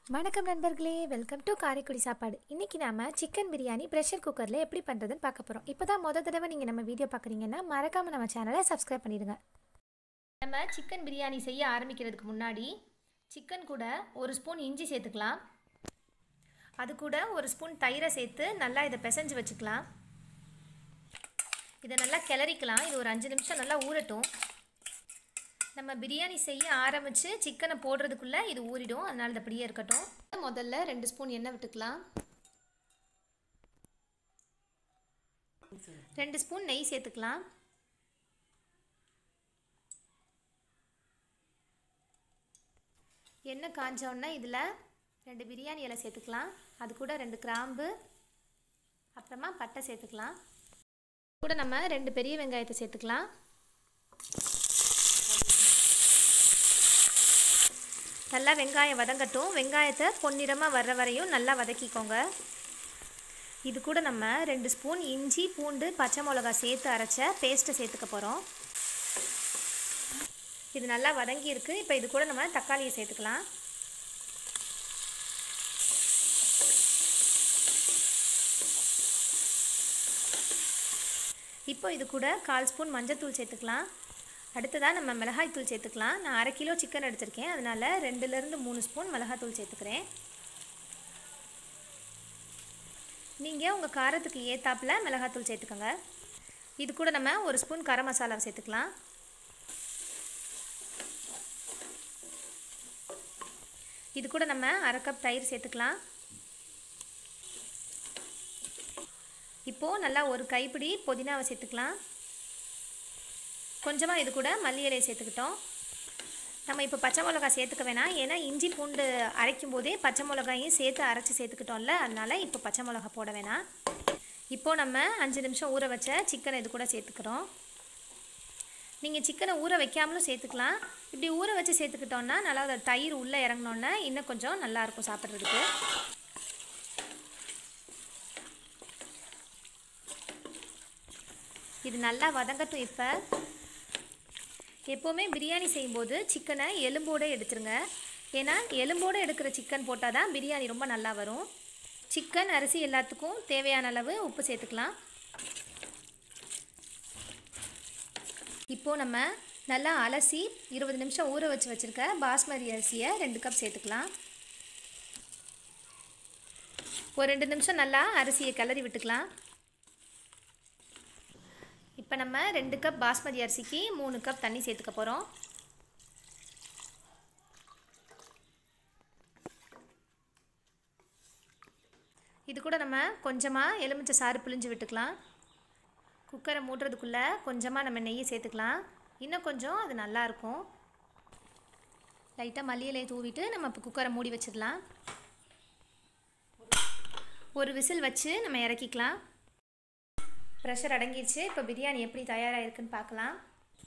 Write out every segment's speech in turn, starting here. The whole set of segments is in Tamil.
வணக்கம் நண்பர்களே வெல்கம் டு காரைக்குடி சாப்பாடு இன்றைக்கி நாம சிக்கன் பிரியாணி ப்ரெஷர் குக்கரில் எப்படி பண்ணுறதுன்னு பார்க்க போகிறோம் இப்போ தான் முத தடவை நீங்கள் நம்ம வீடியோ பார்க்குறீங்கன்னா மறக்காமல் நம்ம சேனலை சப்ஸ்கிரைப் பண்ணிடுங்க நம்ம சிக்கன் பிரியாணி செய்ய ஆரம்பிக்கிறதுக்கு முன்னாடி சிக்கன் கூட ஒரு ஸ்பூன் இஞ்சி சேர்த்துக்கலாம் அது கூட ஒரு ஸ்பூன் தயிரை சேர்த்து நல்லா இதை பிசைஞ்சு வச்சுக்கலாம் இதை நல்லா கிளறிக்கலாம் இது ஒரு அஞ்சு நிமிஷம் நல்லா ஊறட்டும் நம்ம பிரியாணி செய்ய ஆரம்பித்து சிக்கனை போடுறதுக்குள்ளே இது ஊறிடும் அதனால் இது அப்படியே இருக்கட்டும் முதல்ல ரெண்டு ஸ்பூன் எண்ணெய் விட்டுக்கலாம் ரெண்டு ஸ்பூன் நெய் சேர்த்துக்கலாம் எண்ணெய் காஞ்சோடனே இதில் ரெண்டு பிரியாணி இலை சேர்த்துக்கலாம் அது கூட ரெண்டு கிராம்பு அப்புறமா பட்டை சேர்த்துக்கலாம் கூட நம்ம ரெண்டு பெரிய வெங்காயத்தை சேர்த்துக்கலாம் நல்லா வெங்காயம் வதங்கட்டும் வெங்காயத்தை பொன்னிறமாக வர்ற வரையும் நல்லா வதக்கிக்கோங்க இது கூட நம்ம ரெண்டு ஸ்பூன் இஞ்சி பூண்டு பச்சை மிளகா சேர்த்து அரைச்ச பேஸ்ட்டை சேர்த்துக்க போகிறோம் இது நல்லா வதங்கி இருக்குது இப்போ இது கூட நம்ம தக்காளியை சேர்த்துக்கலாம் இப்போ இது கூட கால் ஸ்பூன் மஞ்சத்தூள் சேர்த்துக்கலாம் அடுத்ததாக நம்ம மிளகாய்த்தூள் சேர்த்துக்கலாம் நான் அரை கிலோ சிக்கன் எடுத்திருக்கேன் அதனால் ரெண்டுலேருந்து மூணு ஸ்பூன் மிளகாத்தூள் சேர்த்துக்கிறேன் நீங்கள் உங்கள் காரத்துக்கு ஏத்தாப்பில் மிளகாத்தூள் சேர்த்துக்கோங்க இது கூட நம்ம ஒரு ஸ்பூன் கரம் மசாலா சேர்த்துக்கலாம் இது கூட நம்ம அரை கப் தயிர் சேர்த்துக்கலாம் இப்போது நல்லா ஒரு கைப்பிடி புதினாவை சேர்த்துக்கலாம் கொஞ்சமாக இது கூட மல்லி இலையை சேர்த்துக்கிட்டோம் நம்ம இப்போ பச்சை மிளகா சேர்த்துக்க வேணாம் ஏன்னா இஞ்சி பூண்டு அரைக்கும் போதே பச்சை மிளகாயும் சேர்த்து அரைச்சி சேர்த்துக்கிட்டோம்ல அதனால் இப்போ பச்சை மிளகா போட வேணாம் இப்போது நம்ம அஞ்சு நிமிஷம் ஊற வச்ச சிக்கனை இது கூட சேர்த்துக்கிறோம் நீங்கள் சிக்கனை ஊற வைக்காமலும் சேர்த்துக்கலாம் இப்படி ஊற வச்சு சேர்த்துக்கிட்டோன்னா நல்லா அந்த தயிர் உள்ளே இறங்கினோன்னே இன்னும் கொஞ்சம் நல்லாயிருக்கும் சாப்பிட்றதுக்கு இது நல்லா வதங்கட்டும் இப்போ எப்போவுமே பிரியாணி செய்யும்போது சிக்கனை எலும்போடு எடுத்துருங்க ஏன்னா எலும்போடு எடுக்கிற சிக்கன் போட்டால் தான் பிரியாணி ரொம்ப நல்லா வரும் சிக்கன் அரிசி எல்லாத்துக்கும் தேவையான அளவு உப்பு சேர்த்துக்கலாம் இப்போது நம்ம நல்லா அலசி இருபது நிமிஷம் ஊற வச்சு வச்சுருக்க பாஸ்மதி அரிசியை ரெண்டு கப் சேர்த்துக்கலாம் ஒரு ரெண்டு நிமிஷம் நல்லா அரிசியை கிளறி விட்டுக்கலாம் இப்போ நம்ம ரெண்டு கப் பாஸ்மதி அரிசிக்கு மூணு கப் தண்ணி சேர்த்துக்க போகிறோம் இது கூட நம்ம கொஞ்சமாக எலுமிச்சை சாறு பிழிஞ்சு விட்டுக்கலாம் குக்கரை மூடுறதுக்குள்ளே கொஞ்சமாக நம்ம நெய்யை சேர்த்துக்கலாம் இன்னும் கொஞ்சம் அது நல்லாயிருக்கும் லைட்டாக மல்லி இலையை தூவிட்டு நம்ம இப்போ குக்கரை மூடி வச்சிடலாம் ஒரு விசில் வச்சு நம்ம இறக்கிக்கலாம் ப்ரெஷர் அடங்கிடுச்சு இப்போ பிரியாணி எப்படி தயாராகிருக்குன்னு பார்க்கலாம்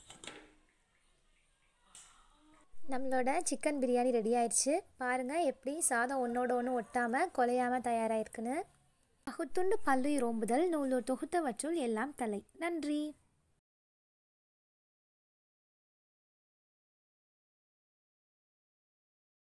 நம்மளோட சிக்கன் பிரியாணி ரெடி ஆயிடுச்சு பாருங்கள் எப்படி சாதம் ஒன்றோட ஒன்று ஒட்டாமல் குலையாமல் தயாராகிருக்குன்னு அகுத்துண்டு பல்லுயிர் ஓம்புதல் நூலோர் தொகுத்தவற்றுள் எல்லாம் தலை நன்றி